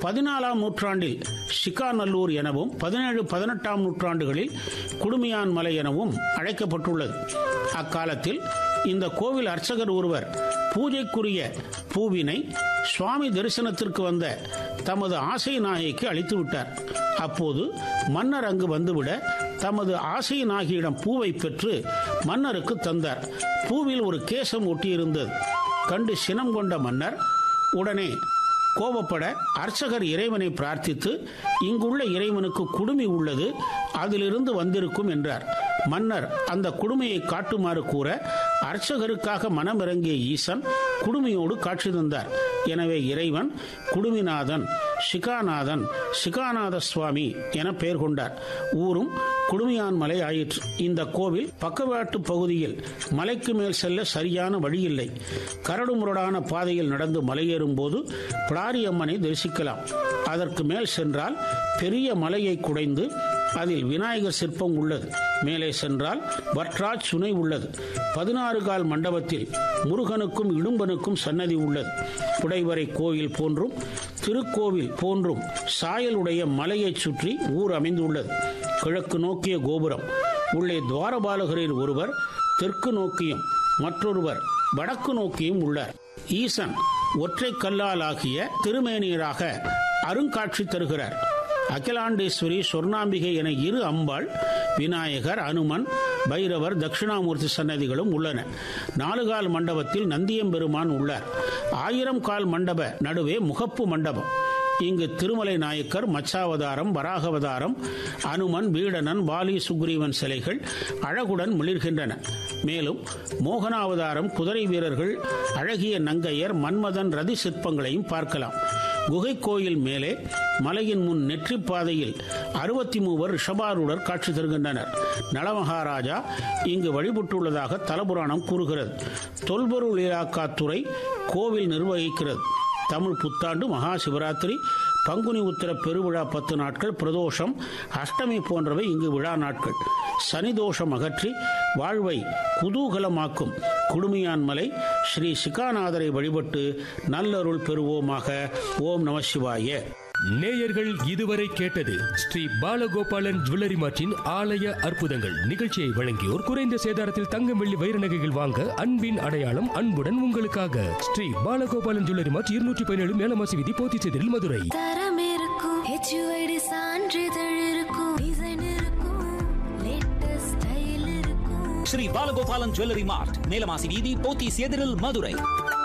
பதினாலாம் நூற்றாண்டில் சிக்காநல்லூர் எனவும் பதினேழு பதினெட்டாம் நூற்றாண்டுகளில் குடுமியான் மலை எனவும் அழைக்கப்பட்டுள்ளது அக்காலத்தில் இந்த கோவில் அர்ச்சகர் ஒருவர் பூஜைக்குரிய பூவினை சுவாமி தரிசனத்திற்கு வந்த தமது ஆசை நாயகிக்கு அளித்து விட்டார் அப்போது மன்னர் அங்கு வந்துவிட தமது ஆசை நாகியிடம் பூவை பெற்று மன்னருக்கு தந்தார் பூவில் ஒரு கேசம் ஒட்டியிருந்தது கண்டு சினம் கொண்ட மன்னர் உடனே கோபப்பட அர்ச்சகர் இறைவனை பிரார்த்தித்து இங்குள்ள இறைவனுக்கு குடுமி உள்ளது அதிலிருந்து வந்திருக்கும் என்றார் மன்னர் அந்த குடுமையை காட்டுமாறு கூற அர்ச்சகருக்காக மனமிறங்கிய ஈசன் குடுமையோடு காட்சி தந்தார் எனவே இறைவன் குடுமிநாதன் சிகாநாதன் சிகாநாத சுவாமி என பெயர் கொண்டார் ஊரும் குடுமியான் மலை ஆயிற்று இந்த கோவில் பக்கவாட்டு பகுதியில் மலைக்கு மேல் செல்ல சரியான வழியில்லை கரடுமுரடான பாதையில் நடந்து மலையேறும் போது பிடாரி அம்மனை தரிசிக்கலாம் அதற்கு மேல் சென்றால் பெரிய மலையை குடைந்து அதில் விநாயகர் சிற்பம் உள்ளது மேலே சென்றால் வட்ராஜ் சுனை உள்ளது பதினாறு கால் மண்டபத்தில் முருகனுக்கும் இடும்பனுக்கும் சன்னதி உள்ளது குடைவரை கோயில் போன்றும் திருக்கோவில் போன்றும் சாயலுடைய மலையைச் சுற்றி ஊர் அமைந்துள்ளது கிழக்கு நோக்கிய கோபுரம் உள்ளே துவாரபாலகரில் ஒருவர் தெற்கு நோக்கியும் மற்றொருவர் வடக்கு நோக்கியும் உள்ளார் ஈசன் ஒற்றை கல்லால் ஆகிய திருமேனியராக அருங்காட்சி தருகிறார் அகிலாண்டேஸ்வரி சொர்ணாம்பிகை என இரு அம்பாள் விநாயகர் அனுமன் பைரவர் தட்சிணாமூர்த்தி சன்னதிகளும் உள்ளன நாலுகால் மண்டபத்தில் நந்தியம்பெருமான் உள்ளார் ஆயிரம் கால் மண்டப நடுவே முகப்பு மண்டபம் இங்கு திருமலை நாயக்கர் மச்சாவதாரம் வராகவதாரம் அனுமன் வீடனன் வாலி சுக்ரீவன் சிலைகள் அழகுடன் மிளிர்கின்றன மேலும் மோகனாவதாரம் குதிரை வீரர்கள் அழகிய நங்கையர் மன்மதன் ரதி சிற்பங்களையும் பார்க்கலாம் குகை கோயில் மேலே மலையின் முன் நெற்றி பாதையில் அறுபத்தி மூவர் ரிஷபாரூடர் காட்சி தருகின்றனர் நலமகாராஜா இங்கு வழிபட்டுள்ளதாக தலபுராணம் கூறுகிறது தொல்பொருள் இலாக்காத்துறை கோவில் நிர்வகிக்கிறது தமிழ் புத்தாண்டு மகா சிவராத்திரி பங்குனி உத்திர பெருவிழா பத்து நாட்கள் பிரதோஷம் அஷ்டமி போன்றவை இங்கு விழா நாட்கள் சனி தோஷம் அகற்றி வாழ்வை குதூகலமாக்கும் குடுமியான் மலை ஸ்ரீ சிகாநாதரை வழிபட்டு நல்லருள் பெறுவோமாக ஓம் நம சிவாய நேயர்கள் இதுவரை கேட்டது ஸ்ரீ பாலகோபாலன் ஜுவல்லரி மார்ட்டின் ஆலய அற்புதங்கள் நிகழ்ச்சியை வழங்கியோர் குறைந்த சேதாரத்தில் தங்கம் வெள்ளி வைர நகைகள் வாங்க அன்பின் அடையாளம் அன்புடன் உங்களுக்காக ஸ்ரீ பாலகோபாலன் ஜுவல்லரி மார்ட் இருநூற்றி பதினேழு மேலமாசி விதி போத்திச்சேரில் மதுரை தரம் இருக்கும் ஹெச்யூஐடி சான்றிதழ் இருக்கும் டிசைன் இருக்கும் லேட்டஸ்ட் ஸ்டைல் இருக்கும் ஸ்ரீ பாலகோபாலன் ஜுவல்லரி மார்ட் மேலமாசி வீதி போத்தீஸ் எதிரில் மதுரை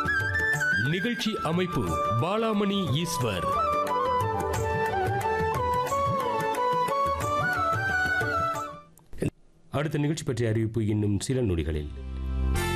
நிகழ்ச்சி அமைப்பு பாலாமணி ஈஸ்வர் அடுத்த நிகழ்ச்சி பற்றிய அறிவிப்பு இன்னும் சில நொடிகளில்